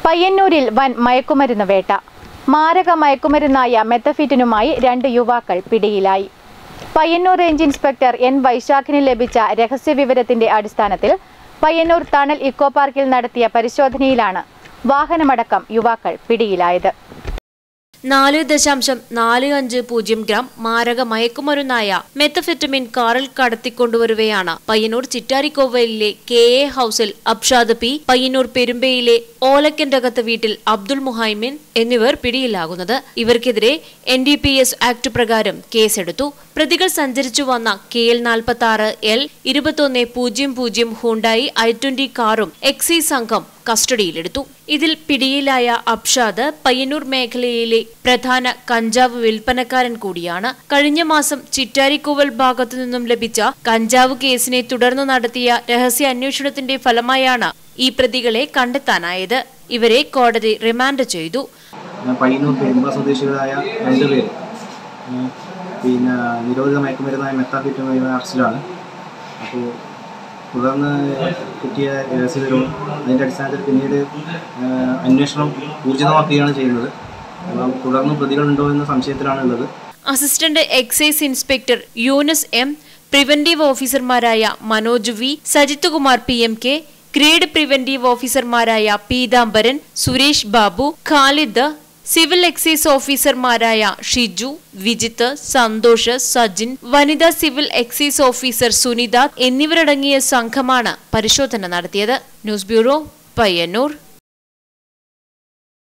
പയ്യന്നൂരിൽ വൻ മയക്കുമരുന്ന് വേട്ട മാരക മയക്കുമരുന്നായ മെത്തഫിറ്റിനുമായി രണ്ട് യുവാക്കൾ പിടിയിലായി പയ്യന്നൂർ റേഞ്ച് ഇൻസ്പെക്ടർ എൻ വൈശാഖിന് ലഭിച്ച രഹസ്യവിവരത്തിന്റെ അടിസ്ഥാനത്തിൽ പയ്യന്നൂർ തണൽ ഇക്കോ പാർക്കിൽ നടത്തിയ പരിശോധനയിലാണ് വാഹനമടക്കം യുവാക്കൾ പിടിയിലായത് നാല് ദശാംശം നാല് അഞ്ച് പൂജ്യം ഗ്രാം മാരക മയക്കുമരുന്നായ മെത്തഫെറ്റമിൻ കാറിൽ കടത്തിക്കൊണ്ടുവരുകയാണ് പയ്യന്നൂർ ചിറ്റാരിക്കോവലിലെ കെ എ ഹൌസിൽ അബ്ഷാദ് പി പയ്യന്നൂർ പെരുമ്പയിലെ ഓലക്കൻ്റകത്ത് വീട്ടിൽ അബ്ദുൾ മുഹൈമിൻ എന്നിവർ പിടിയിലാകുന്നത് ഇവർക്കെതിരെ N D P S act പ്രകാരം കേസെടുത്തു പ്രതികൾ സഞ്ചരിച്ചു വന്ന കെ എൽ നാൽപ്പത്തി ആറ് എൽ ഇരുപത്തൊന്ന് പൂജ്യം പൂജ്യം ഹുണ്ടായി ഐ ട്വന്റി കാറും എക്സൈസ് സംഘം കസ്റ്റഡിയിലെടുത്തു ഇതിൽ പിടിയിലായ അബ്ഷാദ് പയ്യന്നൂർ മേഖലയിലെ പ്രധാന കഞ്ചാവ് വിൽപ്പനക്കാരൻ കൂടിയാണ് കഴിഞ്ഞ മാസം ചിറ്റാരിക്കൂവൽ ഭാഗത്തു നിന്നും ലഭിച്ച കഞ്ചാവ് കേസിനെ തുടർന്ന് നടത്തിയ രഹസ്യ അന്വേഷണത്തിന്റെ ഫലമായാണ് ഈ പ്രതികളെ കണ്ടെത്താനായത് ഇവരെ കോടതി റിമാൻഡ് ചെയ്തു പയ്യന്നൂർ പെരുമ്പ സ്വദേശികളായ രണ്ട് പേര് ഉം, പിന്നെ നിരോധിത മയക്കുമരുന്നായ മെത്താഫിറ്റുമായി അറസ്റ്റിലാണ് അപ്പോൾ തുടർന്ന് കിട്ടിയ രഹസ്യവിവരവും അതിൻ്റെ അടിസ്ഥാനത്തിൽ പിന്നീട് ആ, അന്വേഷണം ഊർജിതമാക്കുകയാണ് ചെയ്യുന്നത് അപ്പം തുടർന്നും പ്രതികളുണ്ടോ എന്ന സംശയത്തിലാണ് ഉള്ളത് assistant excise inspector Yunus M preventive ഓഫീസർമാരായ Manoj V Sajith Kumar P M K grade preventive ഓഫീസർമാരായ പീതാംബരൻ സുരേഷ് ബാബു ഖാലിദ് സിവിൽ എക്സൈസ് ഓഫീസർമാരായ ഷിജു വിജിത്ത് സന്തോഷ് സജിൻ വനിതാ സിവിൽ എക്സൈസ് ഓഫീസർ സുനിത എന്നിവരടങ്ങിയ സംഘമാണ് പരിശോധന നടത്തിയത് ന്യൂസ് ബ്യൂറോ പയ്യന്നൂർ